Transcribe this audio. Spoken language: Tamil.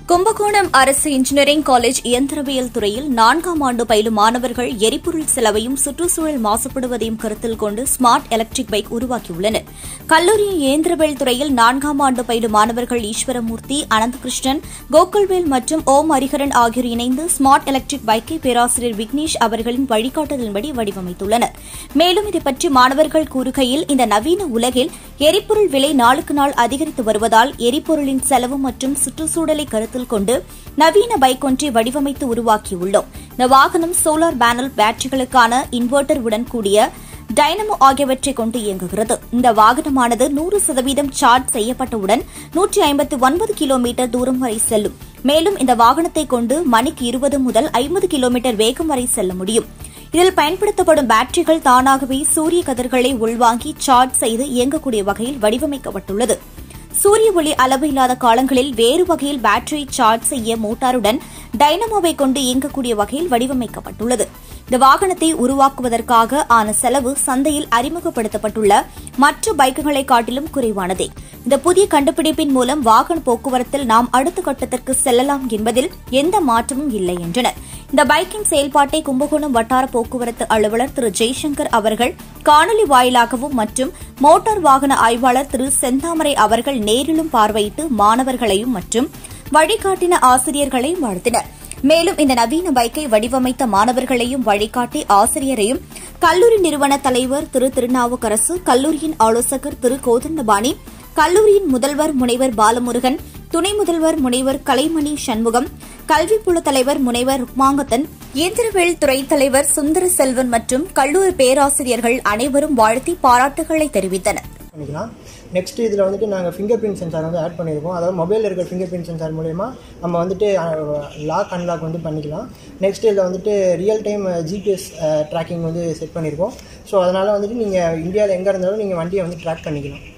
கும்பகோணம் அரசு இன்ஜினியரிங் காலேஜ் இயந்திரவியல் துறையில் நான்காம் ஆண்டு பயிலும் மாணவர்கள் எரிபொருள் செலவையும் சுற்றுச்சூழல் மாசுபடுவதையும் கருத்தில் கொண்டு ஸ்மார்ட் எலக்ட்ரிக் பைக் உருவாக்கியுள்ளனர் கல்லூரியின் இயந்திரவியல் துறையில் நான்காம் ஆண்டு பயிலும் மாணவர்கள் ஈஸ்வரமூர்த்தி அனந்தகிருஷ்ணன் கோகுல்வேல் மற்றும் ஓம் ஹரிஹரன் ஆகியோர் இணைந்து ஸ்மார்ட் எலக்ட்ரிக் பைக்கை பேராசிரியர் விக்னேஷ் அவர்களின் வழிகாட்டுதலின்படி வடிவமைத்துள்ளனர் மேலும் இதை பற்றி மாணவர்கள் கூறுகையில் இந்த நவீன உலகில் எரிபொருள் விலை நாளுக்கு நாள் அதிகரித்து வருவதால் எரிபொருளின் செலவு மற்றும் சுற்றுச்சூழலை கருத்தில் கொண்டு நவீன பைக் ஒன்றை வடிவமைத்து உருவாக்கியுள்ளோம் இந்த வாகனம் சோலார் பேனல் பேட்டரிகளுக்கான இன்வெர்ட்டர் உடன் கூடிய டைனமோ ஆகியவற்றை கொண்டு இயங்குகிறது இந்த வாகனமானது நூறு சதவீதம் சார்ஜ் செய்யப்பட்டவுடன் நூற்றி ஐம்பத்தி ஒன்பது கிலோமீட்டர் தூரம் வரை செல்லும் மேலும் இந்த வாகனத்தை கொண்டு மணிக்கு இருபது முதல் ஐம்பது கிலோமீட்டர் வேகம் வரை செல்ல முடியும் இதில் பயன்படுத்தப்படும் பேட்டரிகள் தானாகவே சூரிய கதிர்களை உள்வாங்கி சார்ஜ் செய்து இயங்கக்கூடிய வகையில் வடிவமைக்கப்பட்டுள்ளது சூரிய ஒளி அளவு இல்லாத காலங்களில் வேறு வகையில் பேட்டரியை சார்ஜ் செய்ய மோட்டாருடன் டைனமோவை கொண்டு இயங்கக்கூடிய வகையில் வடிவமைக்கப்பட்டுள்ளது இந்த வாகனத்தை உருவாக்குவதற்காக ஆன செலவு சந்தையில் அறிமுகப்படுத்தப்பட்டுள்ள மற்ற பைக்குகளை காட்டிலும் குறைவானதே இந்த புதிய கண்டுபிடிப்பின் மூலம் வாகன போக்குவரத்தில் நாம் அடுத்த கட்டத்திற்கு செல்லலாம் என்பதில் எந்த மாற்றமும் இல்லை என்றனர் இந்த பைக்கின் செயல்பாட்டை கும்பகோணம் வட்டார போக்குவரத்து அலுவலர் திரு ஜெய்சங்கர் அவர்கள் காணொலி வாயிலாகவும் மற்றும் மோட்டார் வாகன ஆய்வாளர் திரு செந்தாமரை அவர்கள் நேரிலும் பார்வையிட்டு மாணவர்களையும் மற்றும் வழிகாட்டின ஆசிரியர்களை வாழ்த்தினர் மேலும் இந்த நவீன பைக்கை வடிவமைத்த மாணவர்களையும் வழிகாட்டி ஆசிரியரையும் கல்லூரி நிறுவன தலைவர் திரு திருநாவுக்கரசு கல்லூரியின் ஆலோசகர் திரு கோதண்டபாணி கல்லூரியின் முதல்வர் முனைவர் பாலமுருகன் துணை முதல்வர் முனைவர் கலைமணி சண்முகம் கல்விப்புல தலைவர் முனைவர் ருக்மாங்கத்தன் இயந்திரவியல் துறை தலைவர் சுந்தர செல்வன் மற்றும் கல்லூரி பேராசிரியர்கள் அனைவரும் வாழ்த்தி பாராட்டுகளை தெரிவித்தனர் பண்ணிக்கலாம் நெக்ஸ்ட் இதில் வந்துட்டு நாங்கள் ஃபிங்கர் பிரிண்ட் சென்சார் வந்து ஆட் பண்ணியிருக்கோம் அதாவது மொபைலில் இருக்கிற ஃபிங்கர் பிரிண்ட் சென்சார் மூலயமா நம்ம வந்துட்டு லாக் அன்லாக் வந்து பண்ணிக்கலாம் நெக்ஸ்ட் இதில் வந்துட்டு ரியல் டைம் ஜிபிஎஸ் ட்ராக்கிங் வந்து செட் பண்ணியிருக்கோம் ஸோ அதனால் வந்துட்டு நீங்கள் இந்தியாவில் எங்கே இருந்தாலும் நீங்கள் வண்டியை வந்து ட்ராக் பண்ணிக்கலாம்